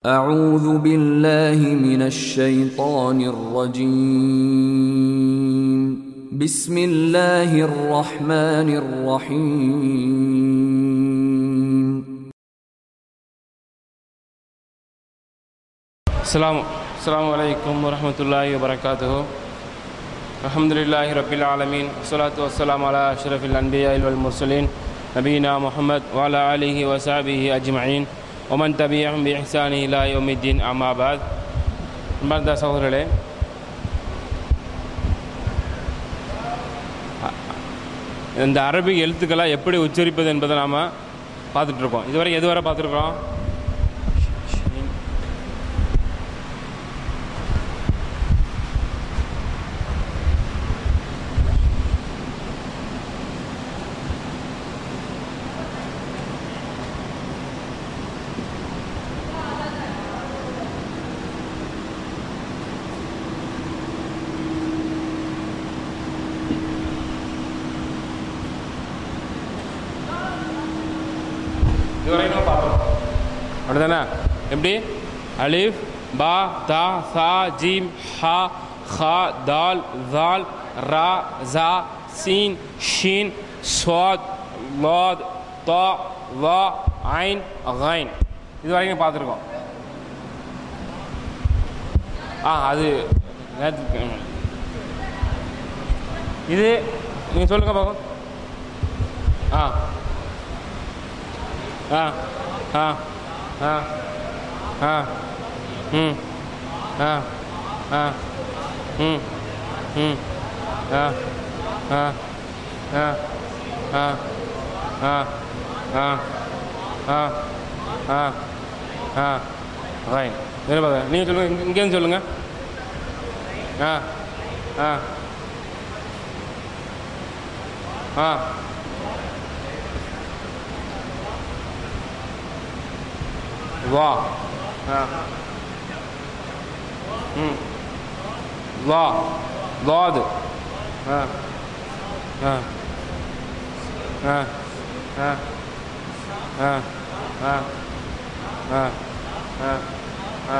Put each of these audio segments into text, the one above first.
أعوذ بالله من الشيطان الرجيم بسم الله الرحمن الرحيم السلام السلام عليكم ورحمة الله وبركاته الحمد لله رب العالمين والصلاة والسلام على أشرف الأنبياء والمرسلين نبينا محمد وعلى آله وصحبه أجمعين ومن تبعهم بإحسان إلى يوم الدين أما بعد அன்பார்ந்த சகோதரர்களே இந்த அரபிக் எழுத்துக்களை எப்படி உச்சரிப்பது என்பதை நாம் பார்த்துட்ருக்கோம் இதுவரை எதுவரை பார்த்துருக்குறோம் இதுவரைக்கும் பார்ப்போம் அப்படிதானே எப்படி அலிஃப் பா தா சா ஜீம் ஹா ஹா தால் தால் ரா ஜா சீன் ஷீன் ஸ்வாத் லாத் தா வா ஐன் கைன் இது வரைக்கும் பார்த்துருக்கோம் ஆ அது நேத்து- இது நீங்கள் சொல்லுங்கள் பார்ப்போம் ஆ ஆ ஆ ஆ ஆ ம் ஆ ஆ ம் ம் ஆ ஆ ஆ ஆ ஆ ஆ ஆ ஆ ஆ ரைட் வேறு பார்க்க நீங்கள் சொல்லுங்கள் இங்கே இங்கேருந்து சொல்லுங்கள் ஆ ஆ ஆ வா ஆ ம் வா வாது ஆ ஆ ஆ ஆ ஆ ஆ ஆ ஆ ஆ ஆ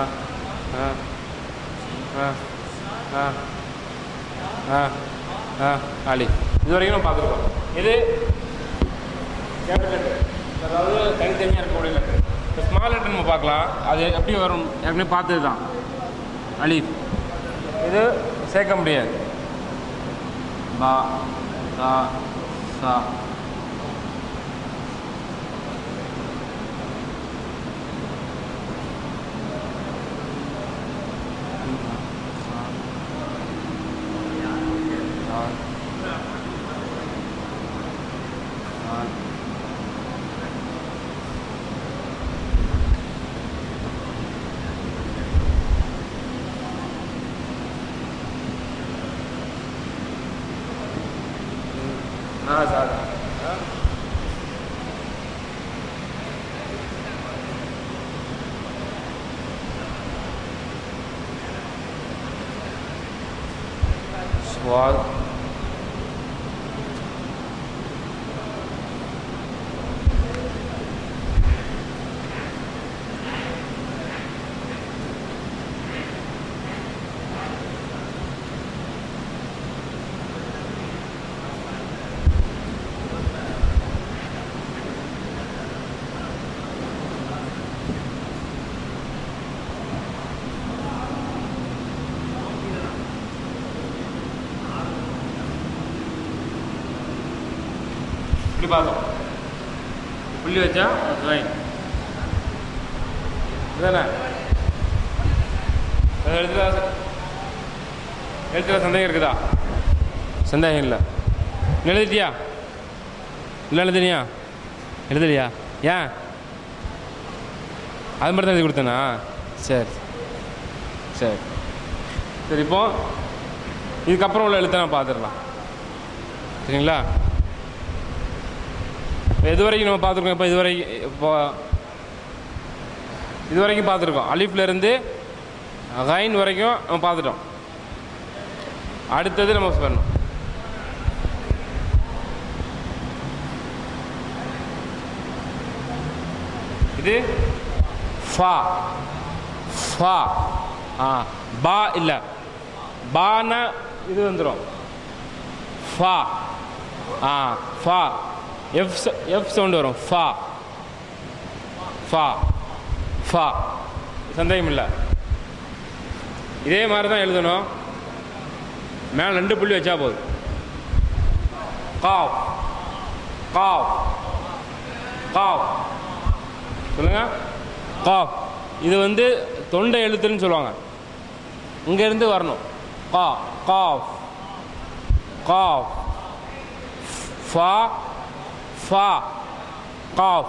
ஆ ஆ ஆ ஆ அலி இது வரைக்கும் நம்ம பார்த்துருக்கோம் இது கேபிட்டல் அதாவது தனித்தனியாக இருக்கக்கூடிய லெட்டர் இப்போ ஸ்மால் லெட்டர் நம்ம பார்க்கலாம் அது எப்படி வரும் ஏற்கனவே பார்த்தது தான் அலீஃப் இது சேர்க்க முடியாது பா தா சா ஆ சார் ஸ்வால் இப்படி பார்த்தோம் புள்ளி வச்சா லைன் இதுதானே எழுத்துல எழுத்துல சந்தேகம் இருக்குதா சந்தேகம் இல்லை நீ எழுதிட்டியா இல்லை எழுதுனியா எழுதலையா ஏன் அது மட்டும் தான் எழுதி கொடுத்தேனா சரி சரி சரி இப்போ இதுக்கப்புறம் உள்ள எழுத்தை நான் பார்த்துடலாம் சரிங்களா இப்போ இது வரைக்கும் நம்ம பார்த்துருக்கோம் இப்போ இதுவரை இப்போ இது வரைக்கும் பார்த்துருக்கோம் அலிஃப்ல இருந்து கைன் வரைக்கும் நம்ம பார்த்துட்டோம் அடுத்தது நம்ம பண்ணணும் இது ஃபா ஃபா ஆ பா இல்லை பானா இது வந்துடும் ஃபா ஆ ஃபா எஃப் எஃப் சவுண்ட் வரும் ஃபா ஃபா ஃபா சந்தேகம் இல்லை இதே மாதிரி தான் எழுதணும் மேலே ரெண்டு புள்ளி வச்சா போதும் காவ் காவ் காவ் சொல்லுங்க காவ் இது வந்து தொண்டை எழுத்துன்னு சொல்லுவாங்க இங்கேருந்து வரணும் கா காவ் காவ் ஃபா ஃபா காவ்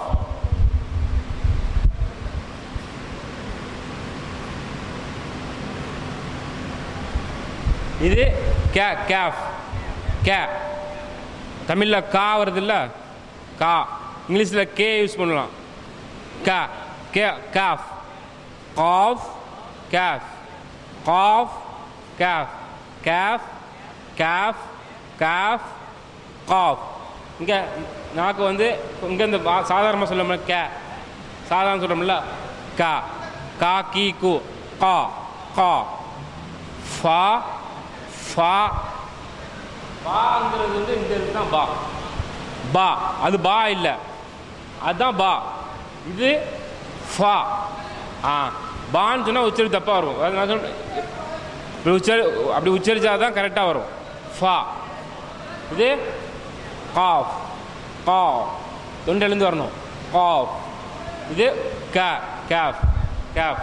இது கே கேஃப் கே தமிழில் கா வருது இல்லை கா இங்கிலீஷில் கே யூஸ் பண்ணலாம் கா கே காஃப் காஃப் கேஃப் காஃப் கேஃப் கேஃப் கேஃப் கேஃப் காஃப் இங்கே நாக்கு வந்து இங்கே இந்த வா- சாதாரணமாக சொல்ல கே சாதாரண சொல்கிறோம்ல கா கா கீ கு கா கா ஃபா ஃபா பாங்கிறது வந்து இந்த எழுத்து தான் பா பா அது பா இல்லை அதுதான் பா இது ஃபா ஆ பான்னு சொன்னால் உச்சரி தப்பாக வரும் அது நான் சொல்றேன் இப்படி உச்சரி அப்படி உச்சரிச்சா தான் கரெக்டாக வரும் ஃபா இது காஃப் காஃப் தொண்டையிலேருந்து வரணும் காஃப் இது கே கேஃப் கேஃப்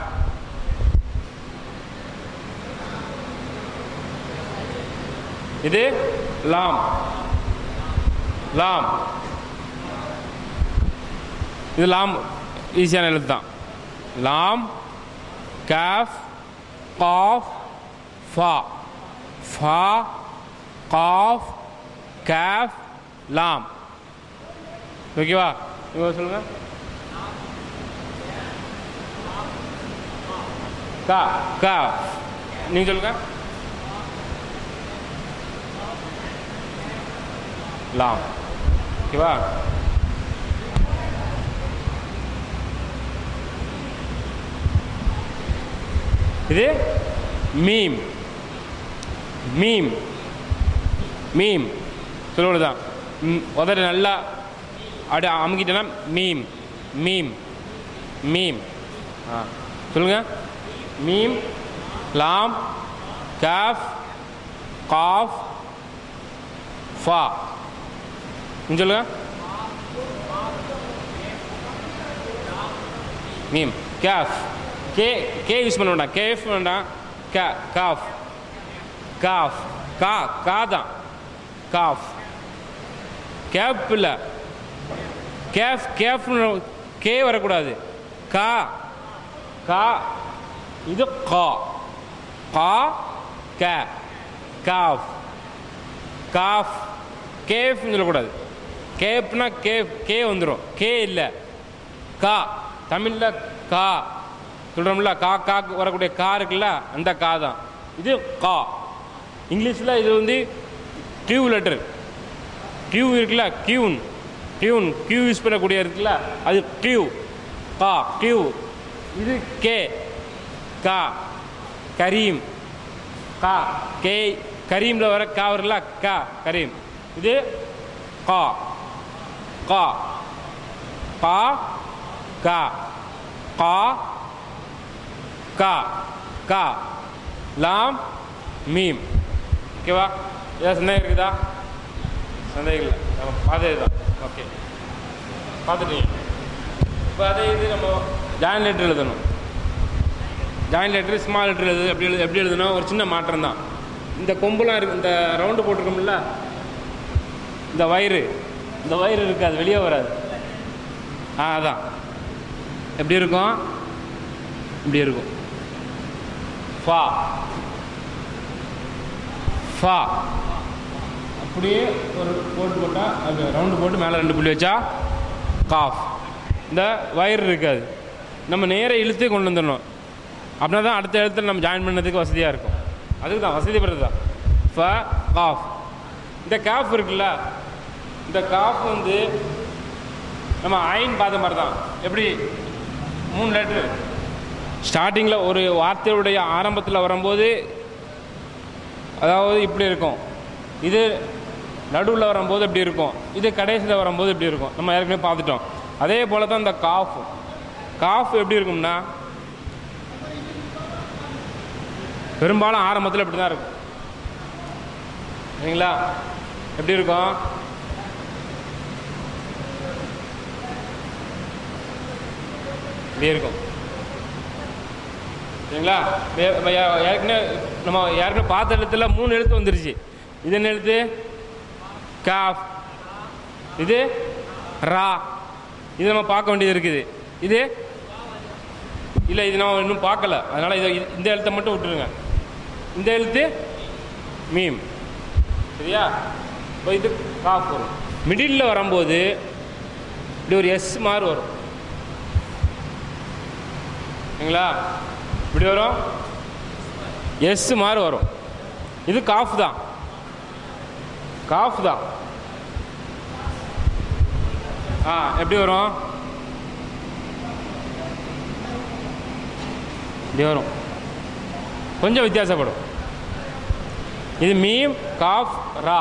இது லாம் லாம் இது லாம் ஈஸியான எழுத்து தான் லாம் காஃப் காஃப் ஃபா ஃபா காஃப் காஃப் லாம் ஓகேவா இவங்க சொல்லுங்க கா கா நீங்க சொல்லுங்க லாம் ஓகேவா இது மீம் மீம் மீம் சொல்லுவது உதடு நல்லா அப்படி அமுக்கிட்டேன்னா மீம் மீம் மீம் ஆ சொல்லுங்க மீம் லாம் காஃப் காஃப் ஃபா நீங்க சொல்லுங்க மீம் கேஃப் கே கே யூஸ் பண்ண வேண்டாம் கேஃப் வேண்டாம் கா காஃப் காஃப் கா கா தான் காஃப் கேப் இல்லை கேஃப் கேஃப் கே வரக்கூடாது கா கா இது கா கா கே காஃப் காஃப் கேஃப்னு சொல்லக்கூடாது கேப்னா கேஃப் கே வந்துடும் கே இல்லை கா தமிழில் கா சொல்கிறோம்ல கா கா வரக்கூடிய கா இருக்குல்ல அந்த கா தான் இது கா இங்கிலீஷில் இது வந்து டியூ லெட்டர் டியூ இருக்குல்ல கியூன் டியூன் கியூ யூஸ் பண்ணக்கூடிய இருக்குல்ல அது டியூ கா டியூ இது கே கா கரீம் கா கே கரீமில் வர கா வரும்ல கா கரீம் இது கா கா கா கா கா கா கா லாம் மீம் ஓகேவா ஏதாவது சந்தேகம் இருக்குதா சந்தேகம் இல்லை நம்ம பார்த்தது தான் ஓகே பார்த்துட்டீங்க இப்போ அதே இது நம்ம ஜாயின் லெட்டர் எழுதணும் ஜாயின் லெட்டர் ஸ்மால் லெட்டர் எழுது எப்படி எழுது எப்படி எழுதணும் ஒரு சின்ன மாற்றம் தான் இந்த கொம்புலாம் இருக்கு இந்த ரவுண்டு போட்டிருக்கோம்ல இந்த வயிறு இந்த வயிறு இருக்காது வெளியே வராது ஆ அதான் எப்படி இருக்கும் இப்படி இருக்கும் ஃபா ஃபா அப்படியே ஒரு போட்டு போட்டால் அது ரவுண்டு போட்டு மேலே ரெண்டு புள்ளி வச்சா காஃப் இந்த வயிறு இருக்காது நம்ம நேராக இழுத்து கொண்டு வந்துடணும் அப்படின்னா தான் அடுத்த இடத்துல நம்ம ஜாயின் பண்ணதுக்கு வசதியாக இருக்கும் அதுக்கு தான் வசதி பெறது தான் ஃப காஃப் இந்த காஃப் இருக்குல்ல இந்த காஃப் வந்து நம்ம ஐன் பார்த்த மாதிரி தான் எப்படி மூணு லெட்ரு ஸ்டார்டிங்கில் ஒரு வார்த்தையுடைய ஆரம்பத்தில் வரும்போது அதாவது இப்படி இருக்கும் இது நடுவில் வரும்போது இப்படி இருக்கும் இது கடைசியில் வரும்போது இப்படி இருக்கும் நம்ம ஏற்கனவே பார்த்துட்டோம் அதே போல் தான் இந்த காஃப் காஃப் எப்படி இருக்கும்னா பெரும்பாலும் ஆரம்பத்தில் இப்படி தான் இருக்கும் சரிங்களா எப்படி இருக்கும் இப்படி இருக்கும் சரிங்களா வே- வே- ஏற்கனவே நம்ம ஏற்கனவே பார்த்த எழுத்துல மூணு எழுத்து வந்துருச்சு இது என்ன எழுத்து காஃப் இது ரா இது நம்ம பார்க்க வேண்டியது இருக்குது இது இல்லை இது நம்ம இன்னும் பார்க்கல அதனால் இதை இது- இந்த எழுத்தை மட்டும் விட்டுருங்க இந்த எழுத்து மீம் சரியா இப்போ இது காஃப் வரும் மிடில் வரும்போது இப்படி ஒரு எஸ் மாதிரி வரும் சரிங்களா இப்படி வரும் எஸ் மாதிரி வரும் இது காஃப் தான் காஃப் தான் ஆ எப்படி வரும் இப்படி வரும் கொஞ்சம் வித்தியாசப்படும் இது மீம் காஃப் ரா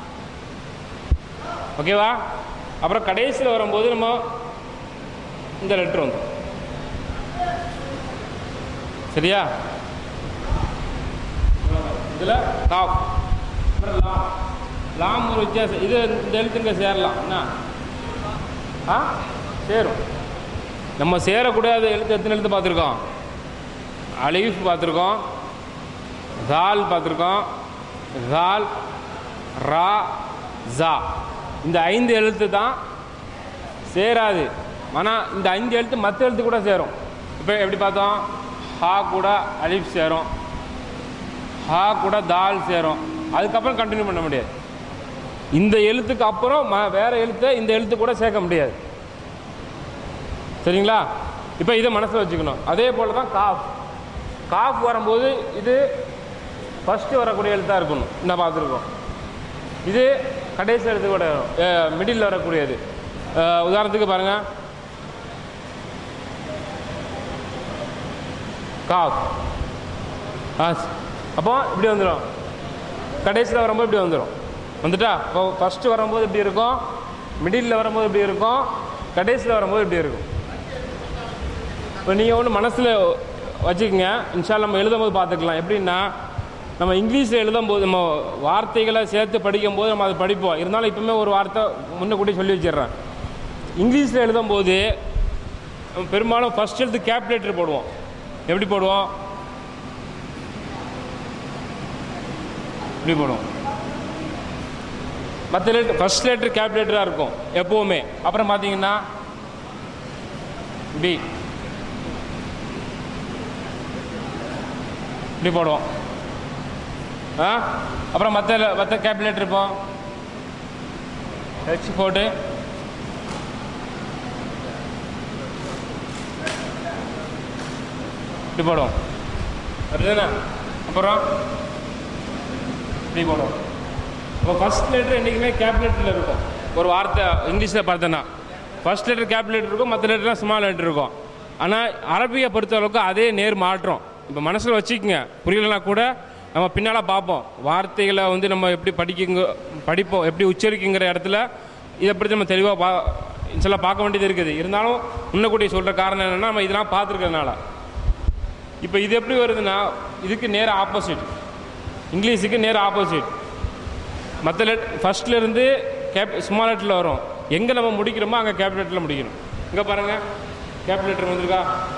ஓகேவா அப்புறம் கடைசியில் வரும்போது நம்ம இந்த லெட்ரு வந்து சரியா இதில் காஃப் அப்புறம் லாம் லாம் ஒரு வித்தியாசம் இது இந்த எழுத்துங்க சேரலாம் என்ன ஆ சேரும் நம்ம சேரக்கூடாத எழுத்து எத்தனை எழுத்து பார்த்துருக்கோம் அலிஃப் பார்த்துருக்கோம் தால் பார்த்துருக்கோம் தால் ரா ஜா இந்த ஐந்து எழுத்து தான் சேராது ஆனால் இந்த அஞ்சு எழுத்து மற்ற எழுத்து கூட சேரும் இப்போ எப்படி பார்த்தோம் ஹா கூட அலிஃப் சேரும் ஹா கூட தால் சேரும் அதுக்கப்புறம் கண்டினியூ பண்ண முடியாது இந்த எழுத்துக்கு அப்புறம் ம வேற எழுத்தை இந்த எழுத்து கூட சேர்க்க முடியாது சரிங்களா இப்போ இதை மனசில் வச்சுக்கணும் அதே போல் தான் காஃப் காஃப் வரும்போது இது ஃபஸ்ட்டு வரக்கூடிய எழுத்தாக இருக்கணும் என்ன பார்த்துருக்கோம் இது கடைசி எழுத்து கூட மிடில் வரக்கூடியது அஹ், உதாரணத்துக்கு பாருங்கள் காஃப் ஆ அப்போ இப்படி வந்துடும் கடைசியில் வரும்போது இப்படி வந்துடும் வந்துட்டா இப்போ ஃபஸ்ட்டு வரும்போது இப்படி இருக்கும் மிடில் வரும்போது இப்படி இருக்கும் கடைசியில் வரும்போது இப்படி இருக்கும் இப்போ நீங்கள் ஒன்று மனசில் வச்சுக்கோங்க இன்ஷால் நம்ம எழுதும்போது பார்த்துக்கலாம் எப்படின்னா நம்ம இங்கிலீஷில் எழுதும்போது நம்ம வார்த்தைகளை சேர்த்து படிக்கும்போது நம்ம அதை படிப்போம் இருந்தாலும் இப்போவுமே ஒரு வார்த்தை முன்னக்கூட்டி சொல்லி வச்சிடுறேன் இங்கிலீஷில் எழுதும்போது நம்ம பெரும்பாலும் ஃபஸ்ட் எழுத்து கேப்லேட்டர் போடுவோம் எப்படி போடுவோம் இப்படி போடுவோம் மற்ற லெட்டர் ஃபஸ்ட் லெட்டர் கேப்லேட்டராக இருக்கும் எப்போவுமே அப்புறம் பார்த்தீங்கன்னா பி இப்படி போடுவோம் ஆ அப்புறம் மற்ற மற்ற கேப்லேட்டர் இருப்போம் ஹெச் போட்டு இப்படி போடுவோம் வருதுண்ணா அப்புறம் இப்படி போடுவோம் இப்போ ஃபஸ்ட் லெட்டர் என்றைக்குமே கேப்லெட்டில் இருக்கும் ஒரு வார்த்தை இங்கிலீஷில் பார்த்தோன்னா ஃபஸ்ட் லெட்டர் கேப்லெட் இருக்கும் மற்ற லெட்டர்லாம் ஸ்மால் லெட்டர் இருக்கும் ஆனால் அரபியை பொறுத்த அளவுக்கு அதே நேர் மாற்றம் இப்போ மனசில் வச்சுக்கோங்க புரியலனா கூட நம்ம பின்னால் பார்ப்போம் வார்த்தைகளை வந்து நம்ம எப்படி படிக்குங்க படிப்போம் எப்படி உச்சரிக்குங்கிற இடத்துல இதை பற்றி நம்ம தெளிவாக பா சில பார்க்க வேண்டியது இருக்குது இருந்தாலும் முன்னக்கூட்டி சொல்கிற காரணம் என்னென்னா நம்ம இதெல்லாம் பார்த்துருக்கறதுனால இப்போ இது எப்படி வருதுன்னா இதுக்கு நேர ஆப்போசிட் இங்கிலீஷுக்கு நேர ஆப்போசிட் மற்ற லெட் ஃபஸ்ட்ல இருந்து கேப் ஸ்மால் லெட்டரில் வரும் எங்கே நம்ம முடிக்கிறோமோ அங்கே கேப் லெட்டரில் முடிக்கணும் இங்கே பாருங்கள் கேப் லெட்டர் வந்திருக்கா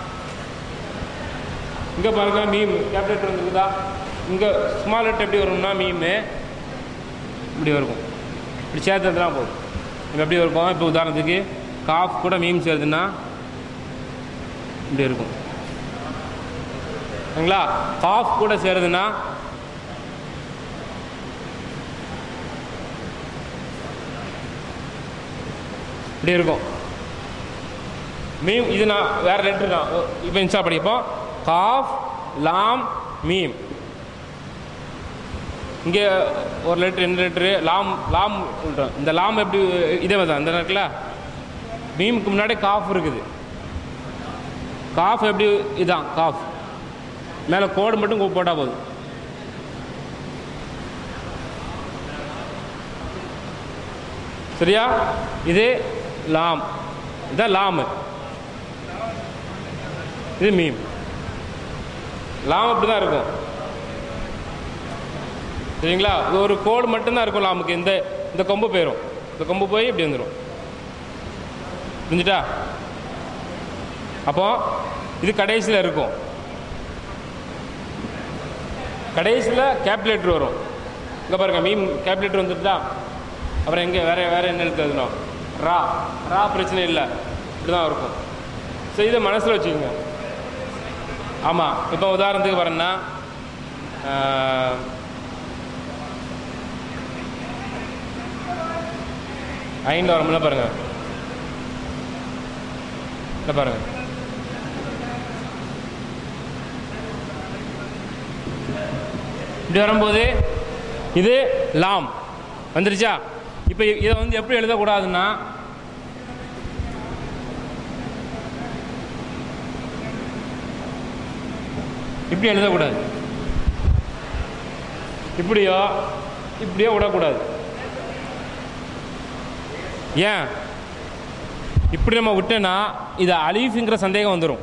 இங்கே பாருங்க மீம் கேப் லெட்டர் வந்திருக்குதா இங்கே ஸ்மால் லெட்டர் எப்படி வரும்னா மீமு இப்படி இருக்கும் இப்படி சேர்த்துனா போதும் இப்போ எப்படி இருக்கும் இப்போ உதாரணத்துக்கு காஃப் கூட மீம் சேருதுன்னா இப்படி இருக்கும் சரிங்களா காஃப் கூட சேருதுன்னா இப்படி இருக்கும் மீம் இது நான் வேற லெட்டர் தான் இப்போ இன்ஸ்டா படிப்போம் காஃப் லாம் மீம் இங்கே ஒரு லெட்ரு ரெண்டு லெட்ரு லாம் லாம் சொல்கிறோம் இந்த லாம் எப்படி இதே மாதிரி தான் இந்த இருக்குல்ல மீமுக்கு முன்னாடி காஃப் இருக்குது காஃப் எப்படி இதான் காஃப் மேலே கோடு மட்டும் போட்டால் போதும் சரியா இது லாம் இதான் லாமு இது மீம் லாம் அப்படி தான் இருக்கும் சரிங்களா இது ஒரு கோடு மட்டும்தான் இருக்கும் லாமுக்கு இந்த இந்த கொம்பு போயிடும் இந்த கொம்பு போய் இப்படி வந்துடும் புரிஞ்சுட்டா அப்போ இது கடைசியில் இருக்கும் கடைசியில் கேப்லேட்டர் வரும் இங்கே பாருங்க மீன் கேப்லேட்டர் வந்துட்டுதா அப்புறம் எங்கே வேற வேற என்ன எழுத்து எழுதணும் ரா ரா பிரச்சனை இல்லை இப்படி தான் இருக்கும் ஸோ இதை மனசில் வச்சுக்கோங்க ஆமாம் இப்போ உதாரணத்துக்கு வரேன்னா ஆஹ், ஐந்து வரும்ல பாருங்க இல்லை பாருங்க இப்படி வரும்போது இது லாம் வந்துருச்சா இப்போ இதை வந்து எப்படி எழுதக்கூடாதுன்னா இப்படி எழுதக்கூடாது இப்படியோ இப்படியோ விடக்கூடாது ஏன் இப்படி நம்ம விட்டோன்னா இது அலீஃபுங்கிற சந்தேகம் வந்துடும்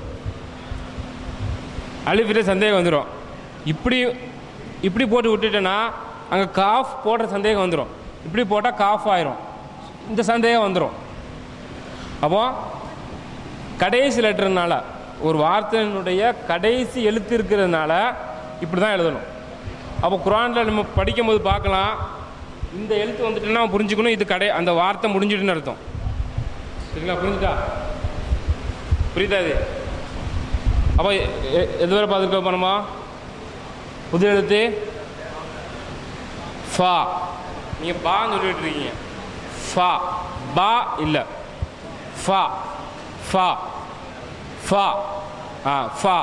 அலிஃபில் சந்தேகம் வந்துடும் இப்படி இப்படி போட்டு விட்டுட்டேன்னா அங்கே காஃப் போடுற சந்தேகம் வந்துடும் இப்படி போட்டால் காஃப் ஆயிரும் இந்த சந்தேகம் வந்துடும் அப்போ கடைசி லெட்டர்னால ஒரு வார்த்தையினுடைய கடைசி எழுத்து இருக்கிறதுனால இப்படி தான் எழுதணும் அப்போ குரானில் நம்ம படிக்கும்போது பார்க்கலாம் இந்த எழுத்து வந்துட்டுன்னா நம்ம புரிஞ்சுக்கணும் இது கடை அந்த வார்த்தை முடிஞ்சிட்டுன்னு அர்த்தம் சரிங்களா புரிஞ்சுட்டா புரியுதா இது அப்போ எ- எ- எது வரை பார்த்துருக்க போனோமா புது எழுத்து ஃபா நீங்கள் பான்னு சொல்லிட்டு இருக்கீங்க ஃபா பா இல்லை ஃபா ஃபா ஃபா ஆ ஃபா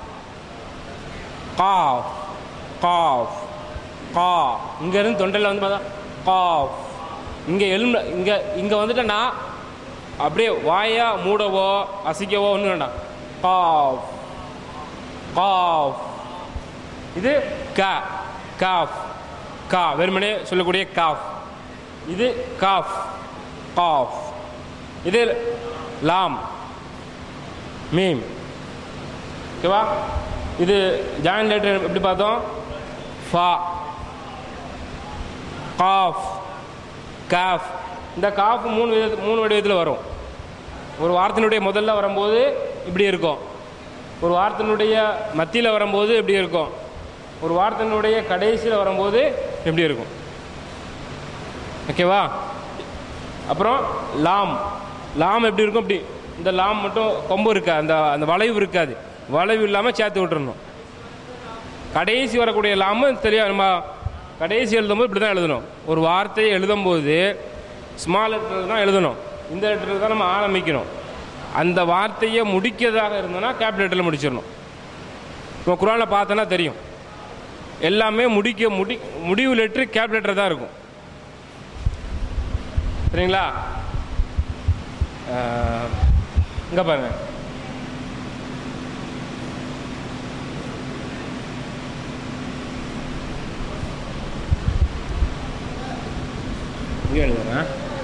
காஃப் காஃப் கா இங்கேருந்து தொண்டையில் வந்து பார்த்தா காஃப் இங்கே எலும்பு இங்கே இங்கே வந்துட்டேன்னா அப்படியே வாயா மூடவோ அசைக்கவோ ஒன்றும் வேண்டாம் காஃப் காஃப் இது கா காஃப் கா வெறுமனே சொல்லக்கூடிய காஃப் இது காஃப் காஃப் இது லாம் மீம் ஓகேவா இது ஜாயின் லெட்டர் எப்படி பார்த்தோம் ஃபா காஃப் காஃப் இந்த காஃப் மூணு வித மூணு வடிவத்தில் வரும் ஒரு வார்த்தையினுடைய முதல்ல வரும்போது இப்படி இருக்கும் ஒரு வார்த்தையினுடைய மத்தியில் வரும்போது இப்படி இருக்கும் ஒரு வார்த்தையினுடைய கடைசியில் வரும்போது எப்படி இருக்கும் ஓகேவா அப்புறம் லாம் லாம் எப்படி இருக்கும் இப்படி இந்த லாம் மட்டும் கொம்பு இருக்கா அந்த அந்த வளைவு இருக்காது வளைவு இல்லாமல் சேர்த்து விட்டுறணும் கடைசி வரக்கூடிய லாமு தெரியும் நம்ம கடைசி எழுதும்போது இப்படி தான் எழுதணும் ஒரு வார்த்தையை எழுதும்போது ஸ்மால் லெட்டர் தான் எழுதணும் இந்த லெட்டர் தான் நம்ம ஆரம்பிக்கணும் அந்த வார்த்தையை முடிக்கிறதாக இருந்தோன்னா கேப் லெட்டரில் முடிச்சிடணும் இப்போ குரானில் பார்த்தோன்னா தெரியும் எல்லாமே முடிக்க முடி முடிவு லெட்ரு கேப் லெட்டர் தான் இருக்கும் சரிங்களா இங்கே பாருங்க இங்கே எழுதுறேன்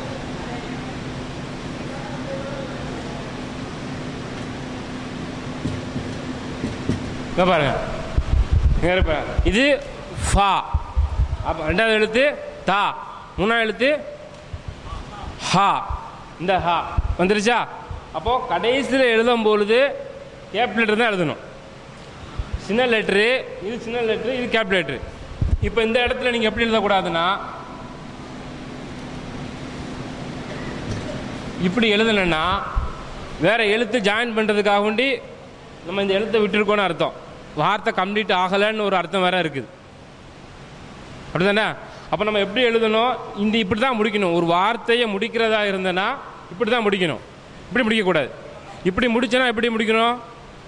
இங்கே பாருங்க இங்கே இருப்ப இது ஃபா அப்போ ரெண்டாவது எழுத்து தா மூணாவது எழுத்து ஹா இந்த ஹா வந்துருச்சா அப்போது கடைசியில் எழுதும் பொழுது கேப் லெட்டர் தான் எழுதணும் சின்ன லெட்ரு இது சின்ன லெட்ரு இது கேப் லெட்ரு இப்போ இந்த இடத்துல நீங்கள் எப்படி எழுதக்கூடாதுன்னா இப்படி எழுதலைன்னா வேற எழுத்து ஜாயின் பண்ணுறதுக்காக வேண்டி நம்ம இந்த எழுத்தை விட்டுருக்கோன்னு அர்த்தம் வார்த்தை கம்ப்ளீட் ஆகலைன்னு ஒரு அர்த்தம் வேற இருக்குது அப்படிதானே அப்போ நம்ம எப்படி எழுதணும் இந்த இப்படி தான் முடிக்கணும் ஒரு வார்த்தையை முடிக்கிறதா இருந்தனா இப்படி தான் முடிக்கணும் இப்படி முடிக்கக்கூடாது இப்படி முடிச்சனா எப்படி முடிக்கணும்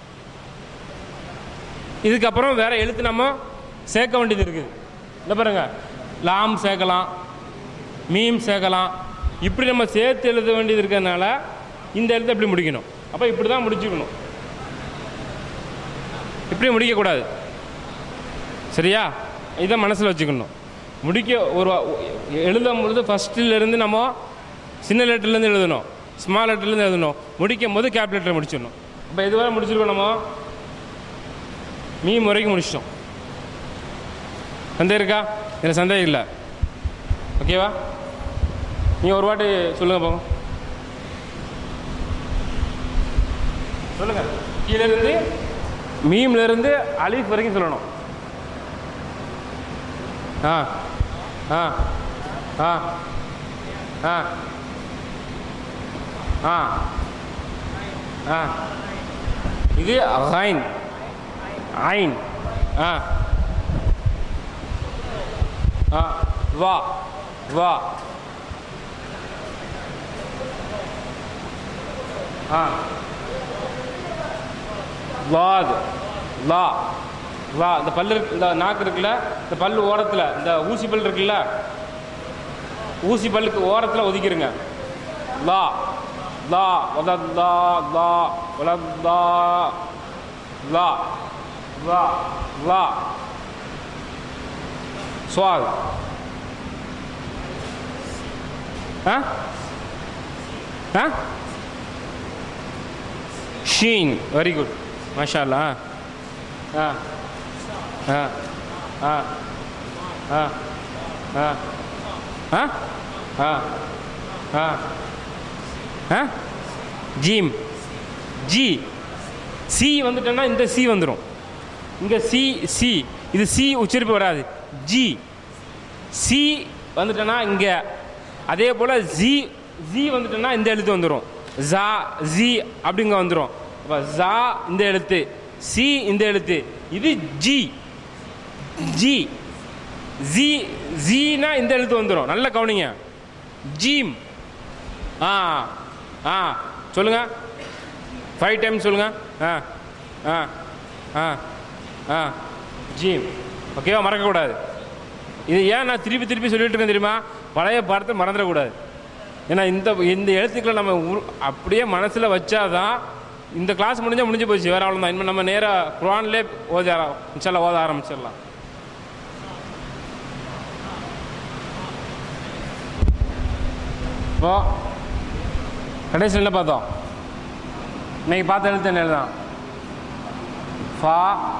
இதுக்கப்புறம் வேற எழுத்து நம்ம சேர்க்க வேண்டியது இருக்குது இந்த பாருங்க லாம் சேர்க்கலாம் மீம் சேர்க்கலாம் இப்படி நம்ம சேர்த்து எழுத வேண்டியது இருக்கிறதுனால இந்த எழுத்தை இப்படி முடிக்கணும் அப்போ இப்படி தான் முடிச்சுக்கணும் இப்படி முடிக்கக்கூடாது சரியா இதை மனசில் வச்சுக்கணும் முடிக்க ஒரு எழுதும் பொழுது ஃபஸ்ட்டிலேருந்து நம்ம சின்ன லெட்டர்லேருந்து எழுதணும் ஸ்மால் லெட்டர்லேருந்து எழுதணும் முடிக்கும் போது கேப் லெட்டர் முடிச்சிடணும் இப்போ இதுவரை முடிச்சிருக்கோம் நம்ம மீ முறைக்கு முடிச்சிட்டோம் சந்தேகம் இருக்கா இதில் சந்தேகம் இல்லை ஓகேவா நீ ஒரு வாட்டி சொல்லுங்க போங்க சொல்லுங்க கீழே இருந்து மீம்ல இருந்து அலிஃப் வரைக்கும் சொல்லணும் ஆ ஆ ஆ ஆ ஆ ஆ இது ஐன் ஐன் ஆ ஆ வா வா ஆ லாத் லா லா இந்த பல்லு இருக்கு இந்த நாக்கு இருக்குல்ல இந்த பல்லு ஓரத்தில் இந்த ஊசி பல் இருக்குல்ல ஊசி பல்லுக்கு ஓரத்தில் ஒதுக்கிருங்க லா லா வலத் லா லா வலத் லா லா லா லா சுவால் ஆ ஆ ஷீன் வெரி குட் மாஷா அல்லா ஆ ஆ ஆ ஆ ஆ ஆ ஆ ஆ ஆ ஜீம் ஜி சி வந்துட்டேன்னா இந்த சி வந்துடும் இங்கே சி சி இது சி உச்சரிப்பு வராது ஜி சி வந்துட்டேன்னா இங்கே அதே போல் ஜி ஜி வந்துட்டேன்னா இந்த எழுத்து வந்துடும் ஜா ஜி அப்படிங்க வந்துடும் அப்போ ஜா இந்த எழுத்து சி இந்த எழுத்து இது ஜி ஜி ஜி ஜீனா இந்த எழுத்து வந்துடும் நல்ல கவனிங்க ஜீம் ஆ ஆ சொல்லுங்க ஃபைவ் டைம் சொல்லுங்க ஆ ஆ ஆ ஆ ஜீம் ஓகேவா மறக்கக்கூடாது இது ஏன் நான் திருப்பி திருப்பி சொல்லிட்டு இருக்கேன் தெரியுமா பழைய பாடத்தை மறந்துடக்கூடாது ஏன்னா இந்த இந்த எழுத்துக்களை நம்ம உரு- அப்படியே மனசில் வச்சாதான் இந்த கிளாஸ் முடிஞ்சால் முடிஞ்சு போச்சு வேற அவ்வளோ தான் இனிமேல் நம்ம நேராக குரான்லே ஓத ஆர- இன்ஷால்லா ஓத ஆரம்பிச்சிடலாம் இப்போ கடைசியில் என்ன பார்த்தோம் இன்னைக்கு பார்த்த எழுத்து என்ன எழுதான் ஃபா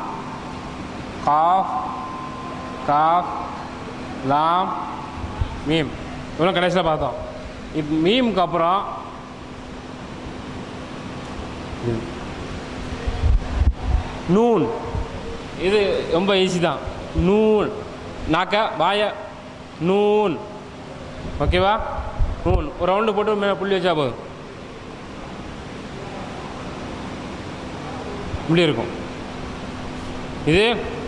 காஃப் காஃப் லாம் மீம் இவ்வளோ கடைசியில் பார்த்தோம் இப்போ மீமுக்கு அப்புறம் நூன் இது ரொம்ப ஈஸி தான் நூன் நாக்க வாய நூன் ஓகேவா நூன் ஒரு ரவுண்டு போட்டு மேலே புள்ளி வச்சா போதும் இப்படி இருக்கும் இது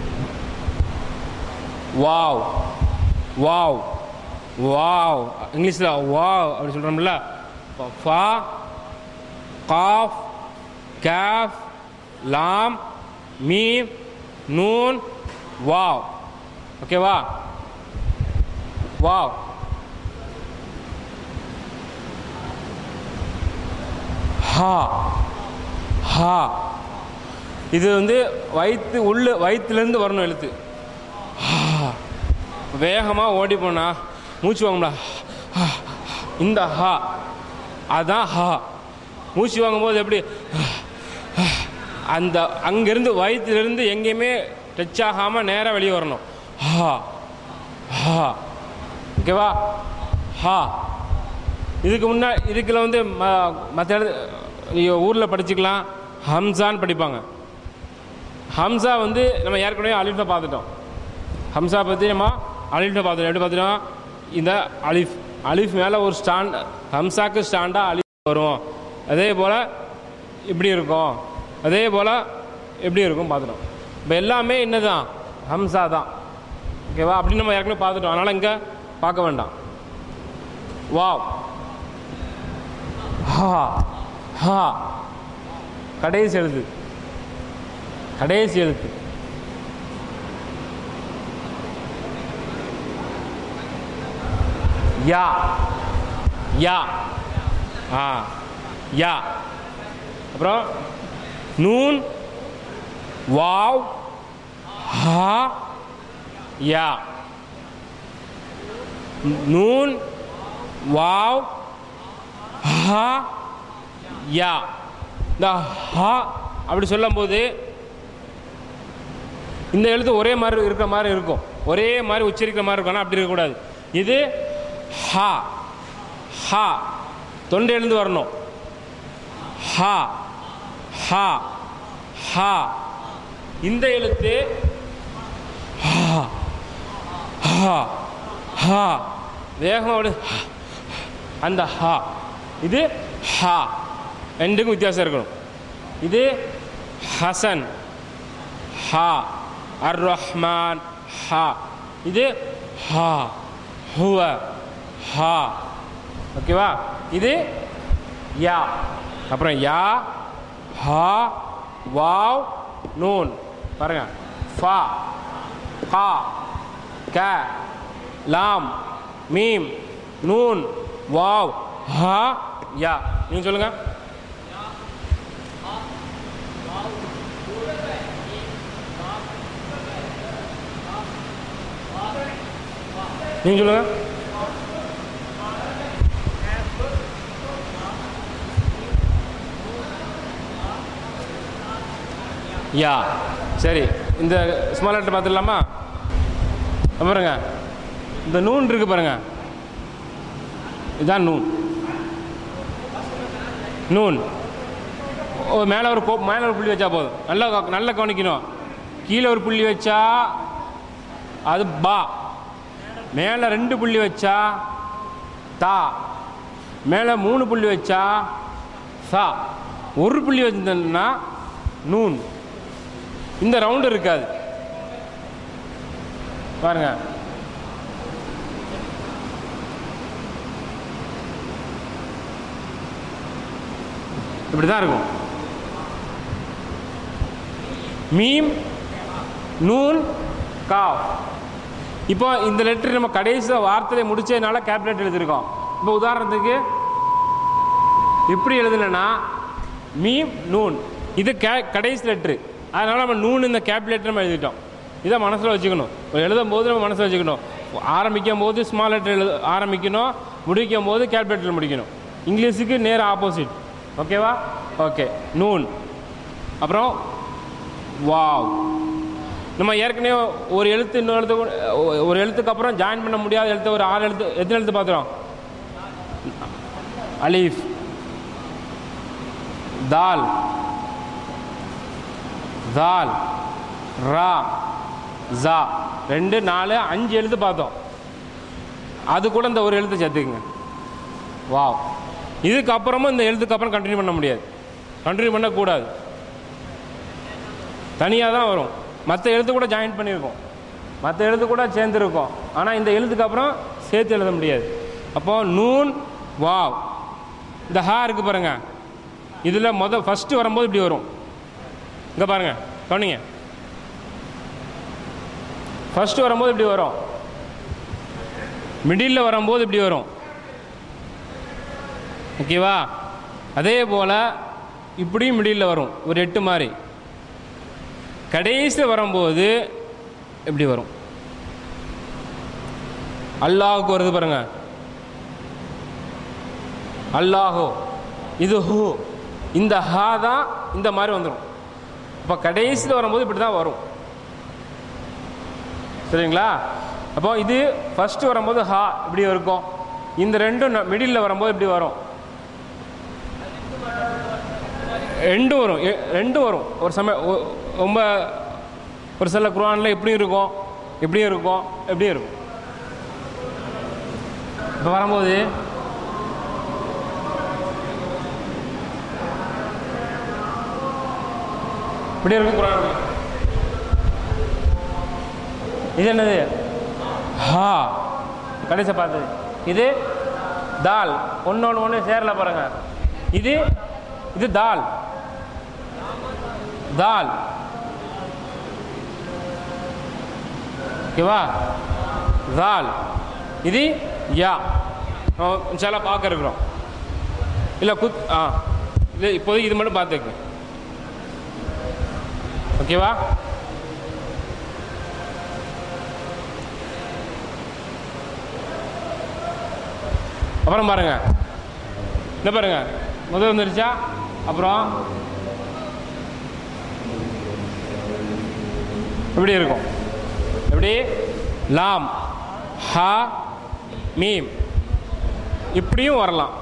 வாவ் வாவ் வாவ் இங்கிலீஷில் வாவ் அப்படி சொல்கிறோம்ல ஃபா காஃப் கேஃப் லாம் மீம் நூன் வாவ் ஓகேவா வாவ் ஹா ஹா இது வந்து வயிற்று உள்ள வயிற்றுலேருந்து வரணும் எழுத்து வேகமாக ஓடி போனா மூச்சு வாங்கும்ல இந்த ஹா அதான் ஹா மூச்சு வாங்கும்போது எப்படி அந்த அங்கேருந்து வயிற்றுலேருந்து எங்கேயுமே டச் ஆகாமல் நேராக வெளியே வரணும் ஹா ஹா ஓகேவா ஹா இதுக்கு முன்னா இதுக்குள்ள வந்து மற்ற ஊரில் படிச்சுக்கலாம் ஹம்சான்னு படிப்பாங்க ஹம்சா வந்து நம்ம ஏற்கனவே அலிஃபை பார்த்துட்டோம் ஹம்சா பற்றி நம்ம அலிஃபை பார்த்துட்டோம் எப்படி பார்த்துட்டோம் இந்த அலிஃப் அலிஃப் மேலே ஒரு ஸ்டாண்ட் ஹம்சாக்கு ஸ்டாண்டாக அலிஃப் வரும் அதே போல் இப்படி இருக்கும் அதே போல் எப்படி இருக்கும் பார்த்துட்டோம் இப்போ எல்லாமே என்னதான் ஹம்சா தான் ஓகேவா அப்படின்னு நம்ம ஏற்கனவே பார்த்துட்டோம் அதனால் இங்கே பார்க்க வேண்டாம் வாவ் ஹா ஹா கடைசி எழுத்து கடைசி எழுத்து யா யா ஆ யா அப்புறம் நூன் வாவ் ஹா யா நூன் வாவ் ஹா யா இந்த ஹா அப்படி சொல்லும்போது இந்த எழுத்து ஒரே மாதிரி இருக்கிற மாதிரி இருக்கும் ஒரே மாதிரி உச்சரிக்கிற மாதிரி இருக்கும் ஆனால் அப்படி இருக்கக்கூடாது இது ஹா ஹா தொண்டை எழுந்து வரணும் ஹா ஹா ஹா இந்த எழுத்து ஹா ஹா ஹா வேகமாக விடு அந்த ஹா இது ஹா ரெண்டுக்கும் வித்தியாசம் இருக்கணும் இது ஹசன் ஹா அர் ரஹ்மான் ஹா இது ஹா ஹுவ ஹா ஓகேவா இது யா அப்புறம் யா ஹா வாவ் நூன் பாருங்க ஃபா ஹா க லாம் மீம் நூன் வாவ் ஹா யா நீங்க சொல்லுங்க நீங்க சொல்லுங்க யா சரி இந்த ஸ்மால் லெட்டர் பார்த்துடலாமா பாருங்க இந்த நூன் இருக்கு பாருங்க இதுதான் நூன் நூன் ஓ மேலே ஒரு கோ மேலே ஒரு புள்ளி வச்சா போதும் நல்லா கவ- நல்லா கவனிக்கணும் கீழே ஒரு புள்ளி வச்சா அது பா மேலே ரெண்டு புள்ளி வச்சா தா மேலே மூணு புள்ளி வச்சா சா ஒரு புள்ளி வச்சிருந்தா நூன் இந்த ரவுண்டு இருக்காது பாருங்க இப்படி தான் இருக்கும் மீம் நூன் காவ் இப்போ இந்த லெட்டர் நம்ம கடைசி வார்த்தையை முடிச்சதுனால கேப்லெட் எழுதியிருக்கோம் இப்போ உதாரணத்துக்கு இப்படி எழுதலைன்னா மீம் நூன் இது கே கடைசி லெட்ரு அதனால் நம்ம நூன் இந்த கேப் லெட்டர் நம்ம எழுதிட்டோம் இதை மனசில் வச்சுக்கணும் ஒரு எழுதும் போது நம்ம மனசில் வச்சுக்கணும் ஆரம்பிக்கும் போது ஸ்மால் லெட்டர் எழுத ஆரம்பிக்கணும் முடிக்கும் போது கேப் லெட்டர் முடிக்கணும் இங்கிலீஷுக்கு நேர் ஆப்போசிட் ஓகேவா ஓகே நூன் அப்புறம் வாவ் நம்ம ஏற்கனவே ஒரு எழுத்து இன்னொரு எழுத்து கூட- ஒ- ஒரு எழுத்துக்கு அப்புறம் ஜாயின் பண்ண முடியாத எழுத்து ஒரு ஆறு எழுத்து எத்தனை எழுத்து பார்த்துறோம் அலீஃப் தால் தால் ரா ஜா ரெண்டு நாலு அஞ்சு எழுத்து பார்த்தோம் அது கூட இந்த ஒரு எழுத்து சேர்த்துக்குங்க வாவ் இதுக்கப்புறமும் இந்த எழுத்துக்கு அப்புறம் கண்டினியூ பண்ண முடியாது கண்டினியூ பண்ணக்கூடாது தனியாக தான் வரும் மற்ற எழுத்து கூட ஜாயின் பண்ணியிருக்கோம் மற்ற எழுத்து கூட சேர்ந்துருக்கோம் ஆனால் இந்த எழுத்துக்கு அப்புறம் சேர்த்து எழுத முடியாது அப்போ நூன் வாவ் இந்த ஹா இருக்கு பாருங்க இதில் மொதல் ஃபஸ்ட்டு வரும்போது இப்படி வரும் இங்கே பாருங்க கவனிங்க ஃபஸ்ட்டு வரும்போது இப்படி வரும் மிடில் வரும்போது இப்படி வரும் ஓகேவா அதே போல் இப்படியும் மிடில் வரும் ஒரு எட்டு மாதிரி கடைசியில் வரும்போது இப்படி வரும் அல்லாஹுக்கு வருது பாருங்க அல்லாஹோ இது ஹூ இந்த ஹா தான் இந்த மாதிரி வந்துடும் இப்போ கடைசியில் வரும்போது இப்படி தான் வரும் சரிங்களா அப்போ இது ஃபஸ்ட்டு வரும்போது ஹா இப்படி இருக்கும் இந்த ரெண்டும் மிடில் வரும்போது இப்படி வரும் ரெண்டும் வரும் எ- ரெண்டும் வரும் ஒரு சமயம் ஒ- ரொம்ப ஒரு சில குரானில் எப்படியும் இருக்கும் எப்படியும் இருக்கும் எப்படியும் இருக்கும் இப்போ வரும்போது இப்படி இருக்கும் குரான் இது என்னது ஹா கடைசி பார்த்தது இது தால் ஒன்று ஒன்று சேரல பாருங்க இது இது தால் தால் ஓகேவா தால் இது யா இன்ஷால்லா பார்க்க இருக்கிறோம் இல்லை குத் ஆ இது இப்போதைக்கு இது மட்டும் பார்த்துக்கு ஓகே ஓகேவா அப்புறம் பாருங்க இந்த பாருங்க முதல் வந்துருச்சா அப்புறம் எப்படி இருக்கும் எப்படி லாம் ஹா மீம் இப்படியும் வரலாம்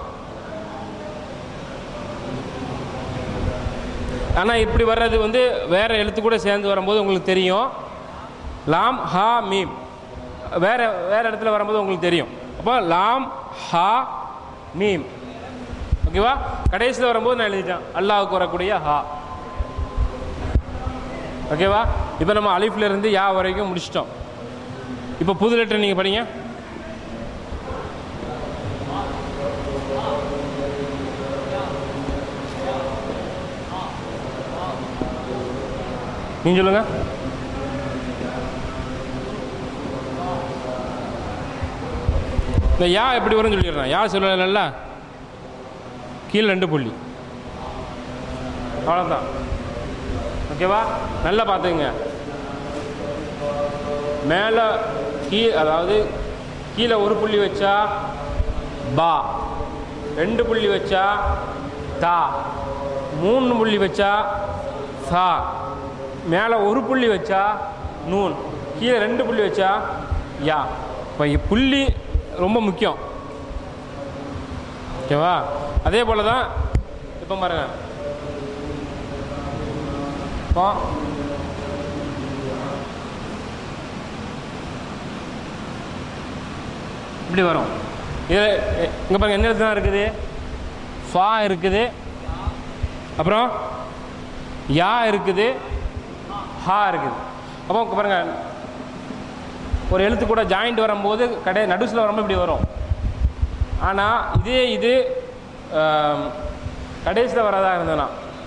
ஆனால் இப்படி வர்றது வந்து வேற எழுத்து கூட சேர்ந்து வரும்போது உங்களுக்கு தெரியும் லாம் ஹா மீம் வேற வேற இடத்துல வரும்போது உங்களுக்கு தெரியும் அப்போ லாம் ஹா மீம் ஓகேவா கடைசியில் வரும்போது நான் எழுதிட்டேன் அல்லாவுக்கு வரக்கூடிய ஹா ஓகேவா இப்போ நம்ம அலிஃப்ல இருந்து யா வரைக்கும் முடிச்சிட்டோம் இப்போ புது லெட்டர் நீங்கள் படிங்க நீங்க சொல்லுங்க இந்த யா எப்படி வரும்னு சொல்லிடுறேன் யா சொல்லல கீழே ரெண்டு புள்ளி அவ்வளோதான் ஓகேவா நல்லா பார்த்துங்க மேலே கீ அதாவது கீழே ஒரு புள்ளி வச்சா பா ரெண்டு புள்ளி வச்சா தா மூணு புள்ளி வச்சா சா மேலே ஒரு புள்ளி வச்சா நூன் கீழே ரெண்டு புள்ளி வச்சா யா இப்போ புள்ளி ரொம்ப முக்கியம் ஓகேவா அதே போல தான் இப்போ பாருங்க இப்போ இப்படி வரும் இதில் இங்கே பாருங்க என்ன எழுத்து தான் இருக்குது ஃபா இருக்குது அப்புறம் யா இருக்குது ஹா இருக்குது அப்போ இங்க பாருங்க ஒரு எழுத்து கூட ஜாயிண்ட் வரும்போது கடை நடுசில் வரும்போது இப்படி வரும் ஆனால் இதே இது கடைசியில் வரதா இருந்ததுன்னா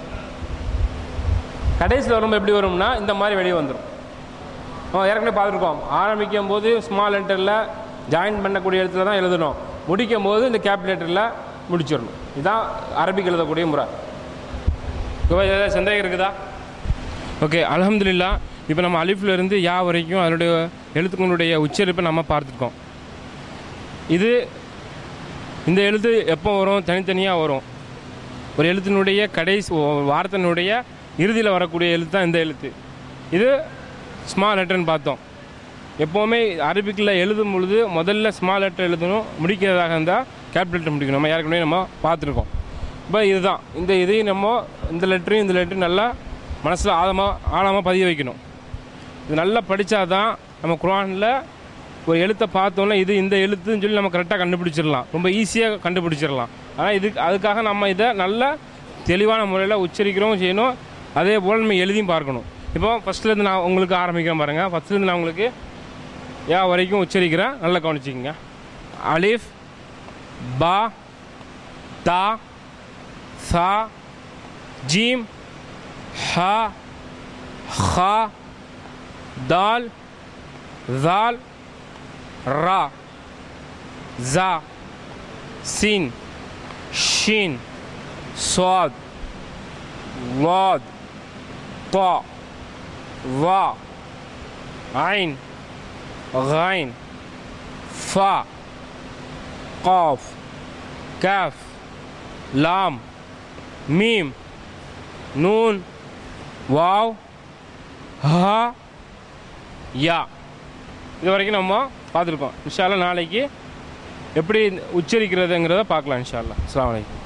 கடைசியில் வரும்போது எப்படி வரும்னா இந்த மாதிரி வெளியே வந்துடும் நம்ம ஏற்கனவே பார்த்துருக்கோம் ஆரம்பிக்கும் போது ஸ்மால் லெட்டரில் ஜாயின் பண்ணக்கூடிய இடத்துல தான் எழுதணும் முடிக்கும் போது இந்த கேப்லேட்டரில் முடிச்சிடணும் இதுதான் அரபிக் எழுதக்கூடிய முறை ஓகேவா ஏதாவது சந்தேகம் இருக்குதா ஓகே அல்ஹம்துலில்லா இப்போ நம்ம அலிஃப்ல இருந்து யா வரைக்கும் அதனுடைய எழுத்துக்களுடைய உச்சரிப்பை நம்ம பார்த்துருக்கோம் இது இந்த எழுத்து எப்போ வரும் தனித்தனியாக வரும் ஒரு எழுத்தினுடைய கடைசி ஒ- வார்த்தையினுடைய இறுதியில் வரக்கூடிய எழுத்து தான் இந்த எழுத்து இது ஸ்மால் லெட்டர்னு பார்த்தோம் எப்போவுமே அரபிக்கில் எழுதும் பொழுது முதல்ல ஸ்மால் லெட்டர் எழுதணும் முடிக்கிறதாக இருந்தால் கேபிட்டல் லெட்டர் முடிக்கணும் நம்ம ஏற்கனவே நம்ம பார்த்துருக்கோம் இப்போ இதுதான் இந்த இதையும் நம்ம இந்த லெட்டரையும் இந்த லெட்டரும் நல்லா மனசில் ஆழமாக ஆழமாக பதிய வைக்கணும் இது நல்லா படித்தா தான் நம்ம குரானில் ஒரு எழுத்தை பார்த்தோன்னே இது இந்த எழுத்துன்னு சொல்லி நம்ம கரெக்டாக கண்டுபிடிச்சிடலாம் ரொம்ப ஈஸியாக கண்டுபிடிச்சிடலாம் ஆனால் இதுக்கு அதுக்காக நம்ம இதை நல்ல தெளிவான முறையில் உச்சரிக்கிறோம் செய்யணும் அதே போல் நம்ம எழுதியும் பார்க்கணும் இப்போ ஃபஸ்ட்லேருந்து நான் உங்களுக்கு ஆரம்பிக்கிறேன் பாருங்கள் ஃபஸ்ட்லேருந்து நான் உங்களுக்கு யா வரைக்கும் உச்சரிக்கிறேன் நல்லா கவனிச்சிக்கங்க அலிஃப் பா தா சா ஜீம் ஹா ஹா தால் ذال را زا سين شين صاد ضاد طاء ظا عين غين فا قاف كاف لام ميم نون واو ها யா இது வரைக்கும் நம்ம பார்த்துருக்கோம் இன்ஷால்லா நாளைக்கு எப்படி உச்சரிக்கிறதுங்கிறத பார்க்கலாம் இன்ஷால்லா அஸ்ஸலாமு அலைக்கும்